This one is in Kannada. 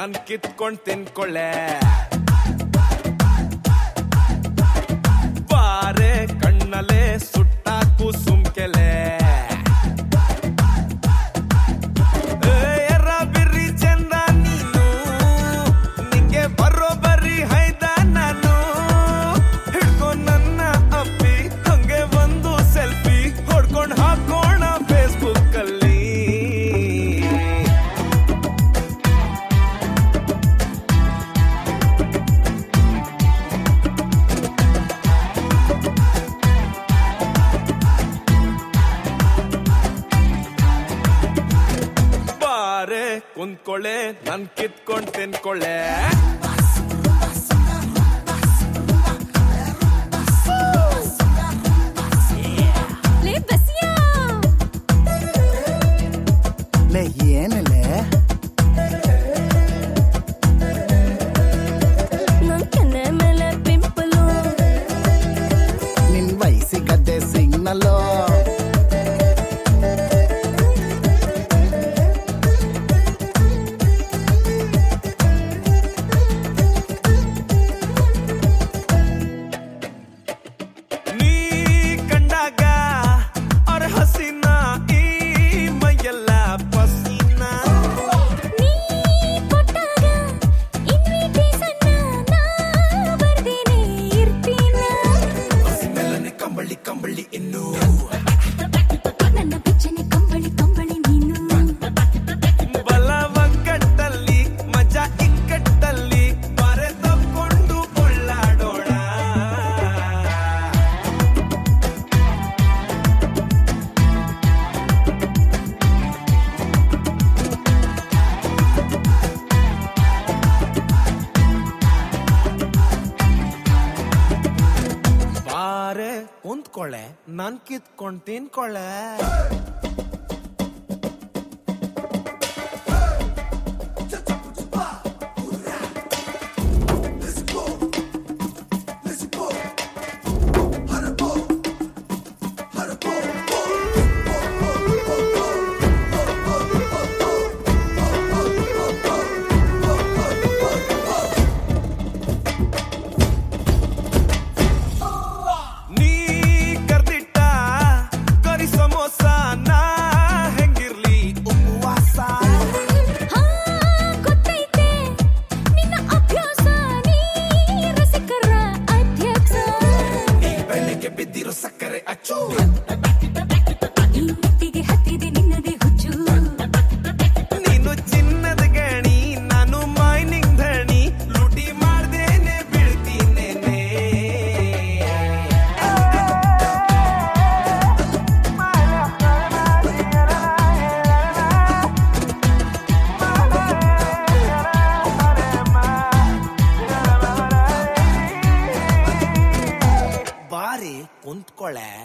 ನನ್ ಕಿತ್ಕೊಂಡ್ ತಿನ್ಕೊಳ್ಳೆ ಬಾರೆ ಕಣ್ಣಲೆ ಸುಟ್ಟಾಕು ಸುಮ್ಕೆಲೆ ಏ, ಎರ್ರ ಬಿರ್ರಿ ಚಂದ ನೀನು ನಿಂಗೆ ಬರೋಬ್ಬರಿ ಹೈದ ನಾನು ಹಿಡ್ಕೊ ನನ್ನ ಅಪ್ಪಿ ಹಂಗೆ ಒಂದು ಸೆಲ್ಫಿ ಹೊಡ್ಕೊಂಡ್ ಹಾಕೋಣ ಫೇಸ್ಬುಕ್ ಅಲ್ಲಿ ಬಾರೆ ಕುಂತ್ಕೊಳ್ಳೆ ನನ್ ಕಿತ್ಕೊಂಡ್ ತಿನ್ಕೊಳ್ಳೆ ಲೇ ಬಸಿಯಾ ಲೇ ಏನಲೇ ನನ್ ಕೆನ್ನೆ ಮೇಲೆ ಪಿಂಪಲು ನಿನ್ ವಯಸ್ಸಿಗದ್ದೆ ಸಿಗ್ನಲ್ಲೋ ನೀ ಕಂಡಾಗ ಅವ್ರ ಹಸಿನ ಈ ಮೈಯೆಲ್ಲ ಪಸಿನ ನೀ ಕೊಟ್ಟಾಗ ಇನ್ವಿಟೇಷನ್ ನಾ ಬರ್ದೇನೆ ಇರ್ತೀನ ಕಂಬಳಿ ಕಂಬಳಿ ಇನ್ನು ನನ್ನ ಬೆಚ್ಚನೆ ಕಂಬಳಿ ಕಂಬಳಿ ನೀನು ಬಲ ಒಗ್ಗಟ್ಟಲ್ಲಿ ಮಜಾ ಇಕ್ಕಟ್ಟಲ್ಲಿ ಬಾರೆ ತಕ್ಕೊಂಡು ಕೊಳ್ಳಾಡೋಣ ಬಾರೆ ಕುಂತ್ಕೊಳ್ಳೆ ನನ್ ಕಿತ್ಕೊಂಡ್ ತಿನ್ಕೊಳ್ಳೆ ನೀ ಕರ್ದಿಟ್ಟ ಕರಿ ಸಮೋಸ ನಾ ಹೆಂಗಿರ್ಲಿ ಉಪವಾಸ ಹಾ ಗೊತ್ತೈತೆ ನಿನ್ನ ಅಭ್ಯಾಸ ನೀ ರಸಿಕರ ಅಧ್ಯಕ್ಷ ನೀ ಬೆಲೆಗೆ ಬಿದ್ದಿರೋ ಸಕ್ಕರೆ ಅಚ್ಚು ಈ ನೆತ್ತಿಗೆ ಹತ್ತಿದೆ ನಿನ್ನದೇ ಹುಚ್ಚು ನೀನು ಚಿನ್ನದ ಗಣಿ ನಾನು ಮೈನಿಂಗ್ ಧಣಿ ಲೂಟಿ ಮಾಡ್ದೇನೆ ಬೀಳ್ತೀನೇನೆ ಬಾರಿ ಕುಂತ್ಕೊಳ್ಳೆ